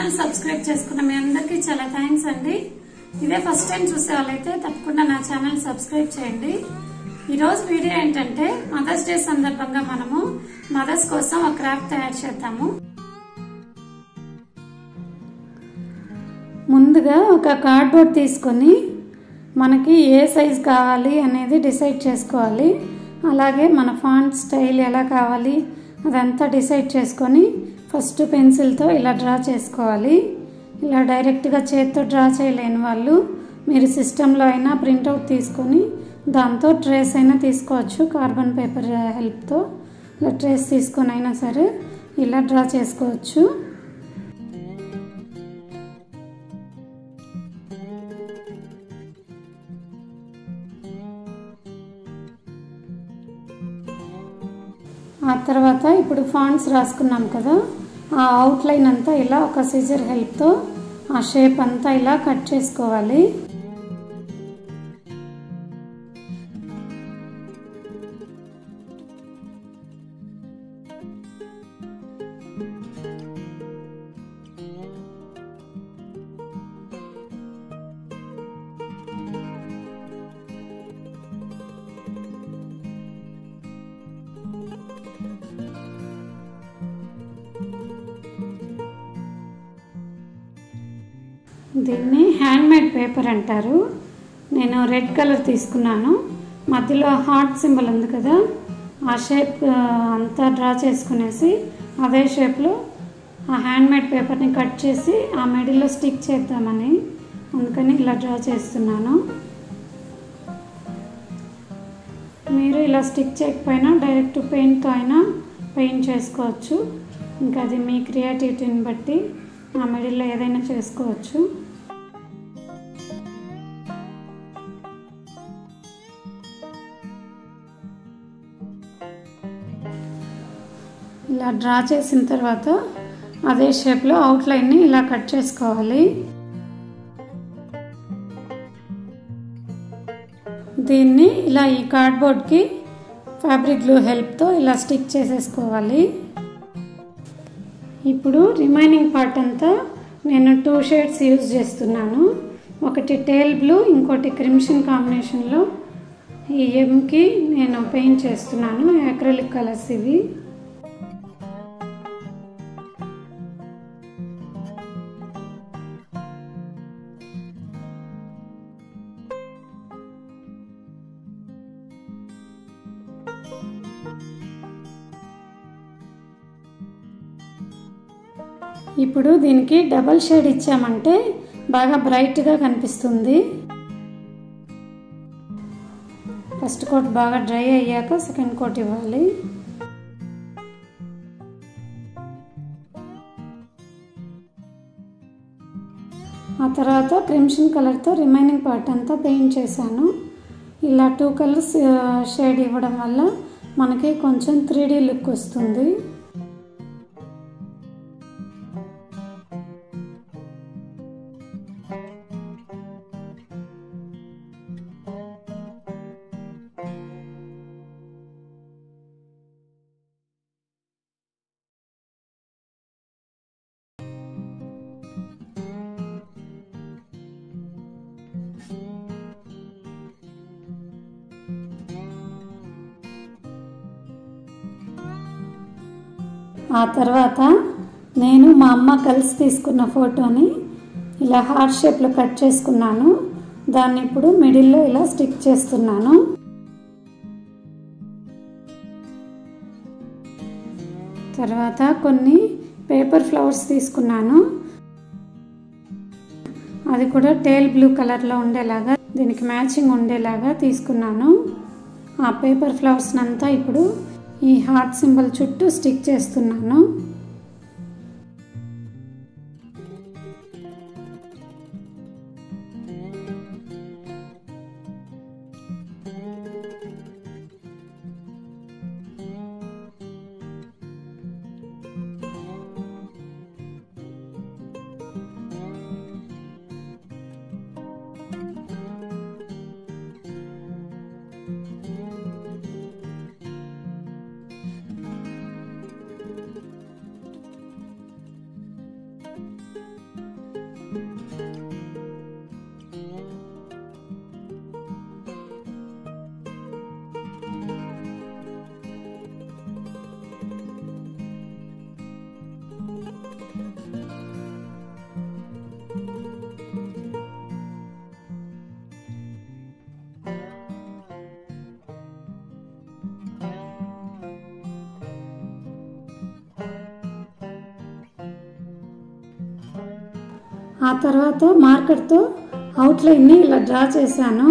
channel subscribe చేసుకున్న మీ అందరికీ చాలా థ్యాంక్స్ అండి ఇదే ఫస్ట్ టైం చూసే వాళ్ళైతే తప్పకుండా నా ఛానల్ సబ్స్క్రైబ్ చేయండి ఈ రోజు వీడియో ఏంటంటే మదర్స్ డే సందర్భంగా మనము మదర్స్ కోసం ఒక క్రాఫ్ట్ తయారు చేద్దాము ముందుగా ఒక కార్డ్బోర్డ్ తీసుకొని మనకి ఏ సైజ్ కావాలి అనేది డిసైడ్ చేసుకోవాలి అలాగే మన ఫాంట్ స్టైల్ ఎలా కావాలి అదంతా డిసైడ్ చేసుకొని ఫస్ట్ పెన్సిల్తో ఇలా డ్రా చేసుకోవాలి ఇలా డైరెక్ట్గా చేత్తో డ్రా చేయలేని వాళ్ళు మీరు సిస్టంలో అయినా ప్రింట్అవుట్ తీసుకొని దాంతో ట్రేస్ అయినా తీసుకోవచ్చు కార్బన్ పేపర్ హెల్ప్తో ఇలా ట్రేస్ తీసుకొని అయినా సరే ఇలా డ్రా చేసుకోవచ్చు ఆ తర్వాత ఇప్పుడు ఫాంట్స్ రాసుకున్నాం కదా ఆ అవుట్లైన్ అంతా ఇలా ఒక సిజర్ హెల్ప్తో ఆ షేప్ అంతా ఇలా కట్ చేసుకోవాలి దీన్ని హ్యాండ్మేడ్ పేపర్ అంటారు నేను రెడ్ కలర్ తీసుకున్నాను మధ్యలో హార్ట్ సింబల్ ఉంది కదా ఆ షేప్ అంతా డ్రా చేసుకునేసి అదే షేప్లో ఆ హ్యాండ్మేడ్ పేపర్ని కట్ చేసి ఆ మెడలో స్టిక్ చేద్దామని అందుకని ఇలా డ్రా చేస్తున్నాను మీరు ఇలా స్టిక్ చేయకపోయినా డైరెక్ట్ పెయింట్తో అయినా పెయింట్ చేసుకోవచ్చు ఇంకా అది మీ క్రియేటివిటీని బట్టి ఆ మిడిల్లో ఏదైనా చేసుకోవచ్చు ఇలా డ్రా చేసిన తర్వాత అదే షేప్లో అవుట్లైన్ని ఇలా కట్ చేసుకోవాలి దీన్ని ఇలా ఈ కార్డ్బోర్డ్కి ఫ్యాబ్రిక్ గ్లూ హెల్ప్తో ఇలా స్టిక్ చేసేసుకోవాలి ఇప్పుడు రిమైనింగ్ పార్ట్ అంతా నేను టూ షేడ్స్ యూజ్ చేస్తున్నాను ఒకటి టేల్ బ్లూ ఇంకోటి క్రిమ్షన్ కాంబినేషన్లో ఈ ఎంకి నేను పెయింట్ చేస్తున్నాను అక్రలిక్ కలర్స్ ఇవి ఇప్పుడు దీనికి డబల్ షేడ్ ఇచ్చామంటే బాగా బ్రైట్గా కనిపిస్తుంది ఫస్ట్ కోట్ బాగా డ్రై అయ్యాక సెకండ్ కోట్ ఇవ్వాలి ఆ తర్వాత క్రిమ్షన్ కలర్తో రిమైనింగ్ పార్ట్ అంతా పెయింట్ చేశాను ఇలా టూ కలర్స్ షేడ్ ఇవ్వడం వల్ల మనకి కొంచెం త్రీ లుక్ వస్తుంది ఆ తర్వాత నేను మా అమ్మ కలిసి తీసుకున్న ఫోటోని ఇలా హార్ట్ షేప్లో కట్ చేసుకున్నాను దాన్ని ఇప్పుడు మిడిల్లో ఇలా స్టిక్ చేస్తున్నాను తర్వాత కొన్ని పేపర్ ఫ్లవర్స్ తీసుకున్నాను అది కూడా టేల్ బ్లూ కలర్లో ఉండేలాగా దీనికి మ్యాచింగ్ ఉండేలాగా తీసుకున్నాను ఆ పేపర్ ఫ్లవర్స్ని అంతా ఇప్పుడు ఈ హార్ట్ సింబల్ చుట్టూ స్టిక్ చేస్తున్నాను ఆ తర్వాత మార్కర్తో అవుట్లైన్ని ఇలా డ్రా చేశాను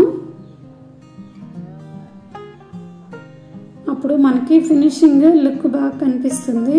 అప్పుడు మనకి ఫినిషింగ్ లుక్ బాగా కనిపిస్తుంది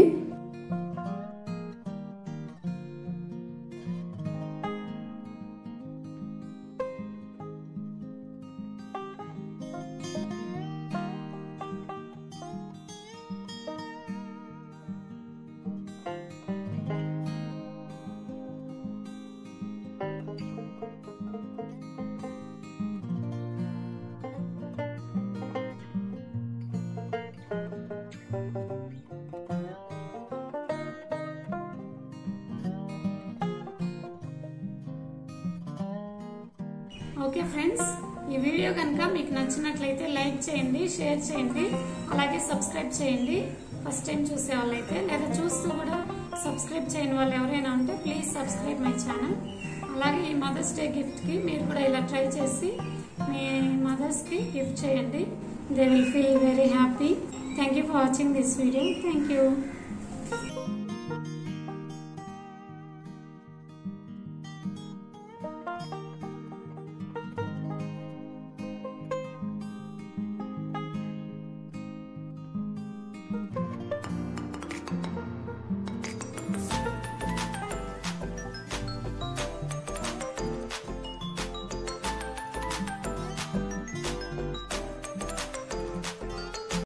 ఓకే ఫ్రెండ్స్ ఈ వీడియో కనుక మీకు నచ్చినట్లయితే లైక్ చేయండి షేర్ చేయండి అలాగే సబ్స్క్రైబ్ చేయండి ఫస్ట్ టైం చూసే వాళ్ళైతే లేదా చూస్తూ కూడా సబ్స్క్రైబ్ చేయని వాళ్ళు ఎవరైనా ఉంటే ప్లీజ్ సబ్స్క్రైబ్ మై ఛానల్ అలాగే ఈ మదర్స్ డే గిఫ్ట్కి మీరు కూడా ఇలా ట్రై చేసి మీ మదర్స్కి గిఫ్ట్ చేయండి they will feel very happy thank you for watching this video thank you